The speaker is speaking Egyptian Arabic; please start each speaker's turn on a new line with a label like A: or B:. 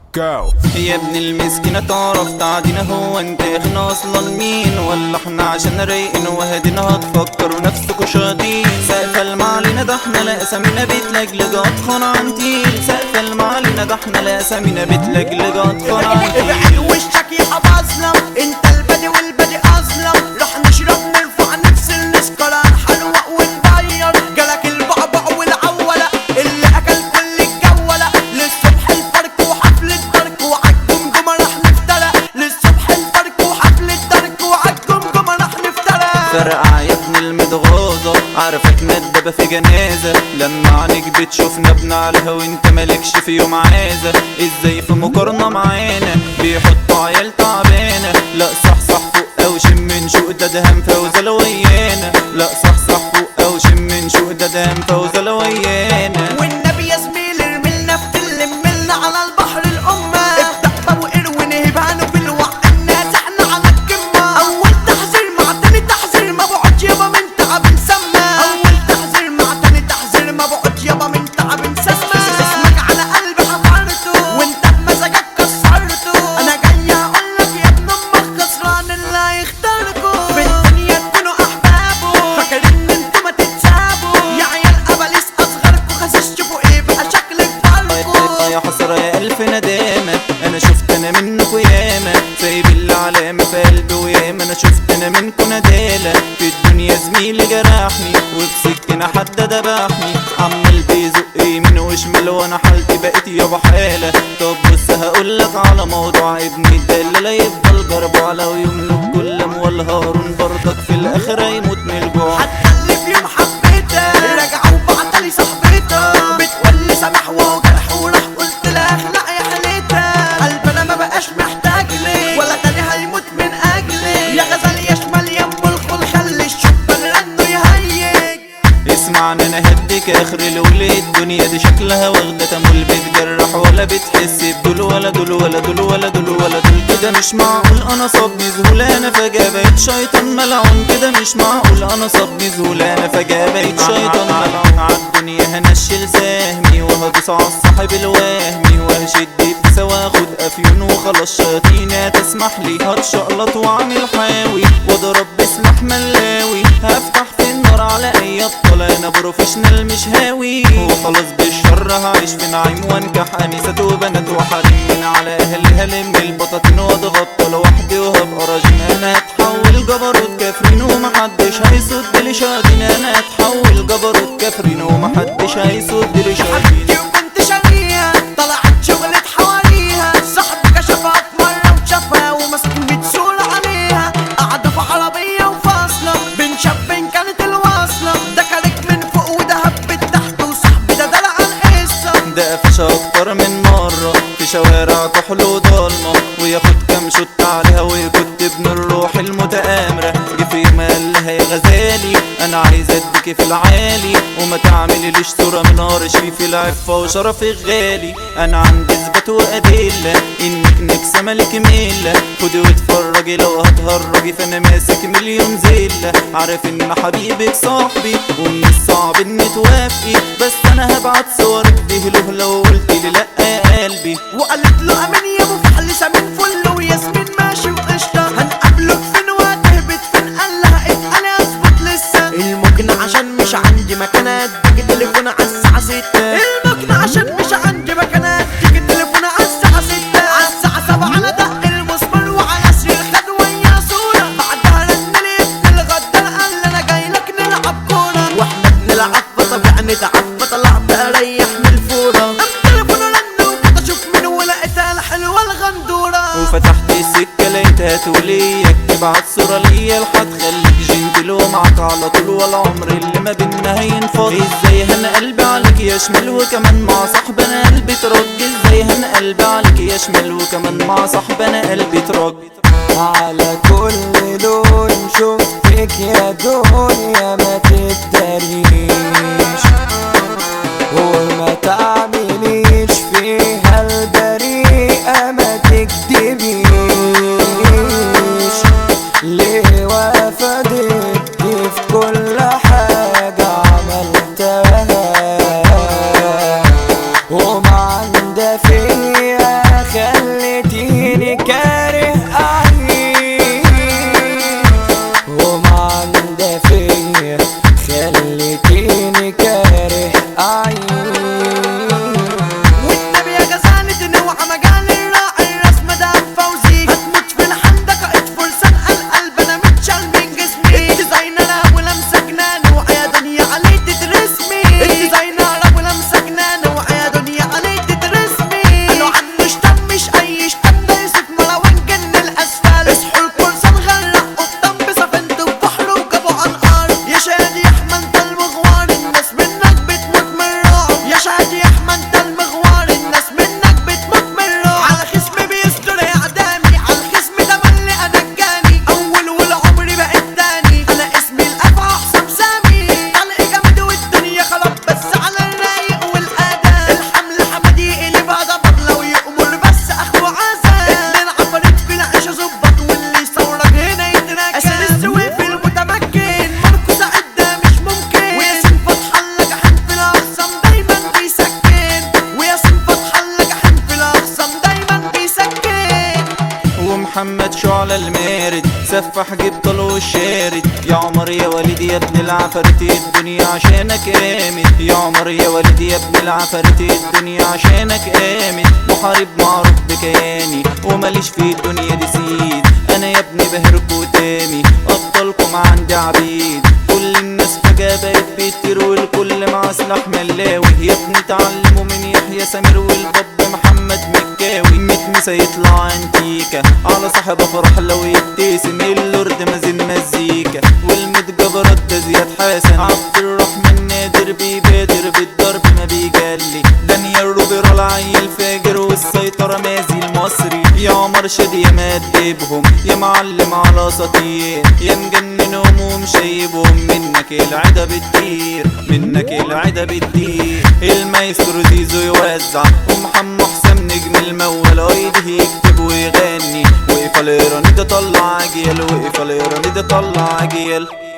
A: جو
B: يا ابن المسكينة تعرف تعدينا هو انت احنا اصلا مين ولا احنا عشان رايقين وهادينا هتفكروا نفسكوا شاطين سقف المعلنا ده احنا لا اسامينا بتلجلج اطخن عنتيل سقف المعلنا ده احنا لا اسامينا بتلجلج اطخن عنتيل
C: ابعد وشك يا اظلم انت البدي والبدي اظلم رح نشرب نرفع نفصل نسكر هنحلوق ونغير جالك البعبع والعولة اللي اكل كل الجولة للصبح الفرق وحفل الدرك وعالجمجمة رح نفترق للصبح الفرق وحفل الدرك وعالجمجمة رح نفترق
B: فرقع يا ابن المتغاظة عارفك ندبة في جنازة لما عينيك بتشوفنا بنعلها وانت مالكش في يوم عازة ازاي في مقارنة معانا بيحطوا عيال تعبانة لا صح صح فوق او شم من شوق ده دهم فوزة لويانا لا صح صح فوق او شم من شوق ده دهم فوزة لويانا
C: والنبي يا زميلي ارملنا في تلملنا على البحر الأمة ابدأ بقى وقر ونهبانه بالوقت الناس احنا على القمة أول تحذير مع تاني تحذير ما بقعد يابا من تعب مسمى أول تحذير مع تاني تحذير ما بقعد يابا من تعب مسمى اسمك على قلبي حفرته وانت بمزاجك كسرته أنا جاي أقول لك يا ابن أمك خسران اللي هيختاركوا في الدنيا تكونوا أحبابه فاكرين انتوا ما تتسابوا يا عيال أباليس أصغركوا خسيس شوفوا ايه بقى شكل جداركوا
B: يا حسرة يا ألف ندامة أنا شفت أنا منكوا ياما سايب العلامة في قلبي وياما أنا شفت أنا منكوا ندالة في الدنيا زميلي جرحني وبسكينة حد دبحني عمال بيزق يمين وشمال وأنا حالتي بقت يابا حالة طب بص هقولك على موضوع ابني الدلة يفضل جربه لو يملك كل أموال هارون برضك في الآخر هيموت من الجوع
C: اللي في يوم حبيتها رجع وبعتلي صاحبتها بتقولي سامح وجرح وراح قلت لها اخلع يا حالتها قلب انا ما بقاش محتاج لي ولا تاني هيموت من اجلي يا غزال يا شمال يم الخل خلي الشبان رنه يهيج
B: اسمعني انا هديك اخر الولي الدنيا دي شكلها واخده تمول بتجرح ولا بتحس بدول ولا دول ولا دول ولا دول ولا دول كده مش معقول انا صابني زهولانه فجاه بقيت شيطان ملعون كده مش معقول انا صابني زهولانه فجاه بقيت شيطان ملعون عالدنيا هنشل سهمي وهدوس عالصاحب الوهمي وهشد بيسا واخد افيون وخلاص شياطين تسمح لي هتشقلط واعمل حاوي واضرب بسلاح ملاوي هفتح في النار على اي ابطال انا بروفيشنال مش هاوي وخلاص بالشر هعيش في نعيم وانكح انسات وبنات وحريم من على اهلي هلم البطاطين واتغطى لوحدي وهبقى راجل انا هتحول جبروت كافرين ومحدش هيصد لي شاطين انا هتحول جبروت كافرين ومحدش هيصد لي شاطين
C: حبيبتي وكنت شاريها طلعت شغلة حواليها صاحبي كشفها في مرة وشافها ومسكين بتسول عليها قاعدة في عربية وفاصلة بين شابين كانت الواصلة ده كانت من فوق وده هبت تحت وصاحبي ده دلع القصة
B: ده قفش اكتر من مرة في شوارع كحل وضلمة وياخد كام شوت عليها وكنت ابن الروح المتآمرة جه في يوم قال لها يا غزالي انا عايز اديكي في العالي وما تعمليليش صورة من نار في العفة وشرفك غالي انا عندي اثبات وادلة انك نكسة ملك ملة خدي واتفرجي لو هتهرجي فانا ماسك مليون زلة عارف ان حبيبك صاحبي ومن الصعب ان توافقي بس انا هبعت صورك دهله لو قلتلي لا يا قلبي
C: وقالت له امين يا ابو فحل سمين فل وياسمين ماشي وقشطه هنقابله فين وهتهبط فين قال لها اتقل اثبت لسه الممكن عشان مش عندي مكانات تيجي تليفون على الساعه 6 الممكن عشان مش عندي مكانات تيجي تليفون على الساعه 6 على الساعه 7 انا دق المسمار وعلى سرير خد ويا صوره بعدها رن لي ابن الغدار قال لي انا جاي لك نلعب كوره واحنا بنلعب فطبيعي نتعب فطلعت اريح من الفوره التليفون رن وكنت اشوف مين ولقيتها الحلوه الغندوره
B: وفتحت السكة لقيتها توليك تبعت صورة ليا لحد خليك جنتل ومعك على طول ولا عمر اللي ما بينا هينفض ازاي هنا قلبي عليك يا شمال وكمان مع صاحبنا قلبي ترج ازاي هنا قلبي عليك يا شمال وكمان مع صاحبنا قلبي ترج
D: على كل لون شفتك يا دنيا ما تقدريش وما تعمليش فيها البريئة ما تكدبيش ليه واقفة ضدي في كل حاجة عملتها وما عندها فيا خير
B: سفح جبت له الشارد يا عمر يا وليدي يا ابن العفاريت الدنيا عشانك قامت يا عمر يا وليدي يا ابن العفاريت الدنيا عشانك قامت محارب معروف بكياني وماليش في الدنيا دي سيد انا يا ابني بهركوا تاني ابطالكم عندي عبيد كل الناس فجأة بقت بتطير والكل مع سلاح ملاوي يا ابني تعلموا من يحيى سمير والباب محمد مكاوي متمسة يطلع انتيكا على صاحب افرح لو يبتسم اللورد مازن مزيكا والمتجبرات ده زياد حسن عبد الرحمن نادر بيبادر بالضرب ما بيجلي دانيال روبر العيل فاجر والسيطرة مازي المصري يا عمر شادي يا مأدبهم يا معلم على سطير يا مجننهم ومشيبهم منك العدا بتطير منك العدا بتطير المايسترو زيزو يوزع ومحمد حسام نجم المول ايده يكتب ويغني وقف الايراني ده طلع عجيل وقف الايراني ده طلع عجيل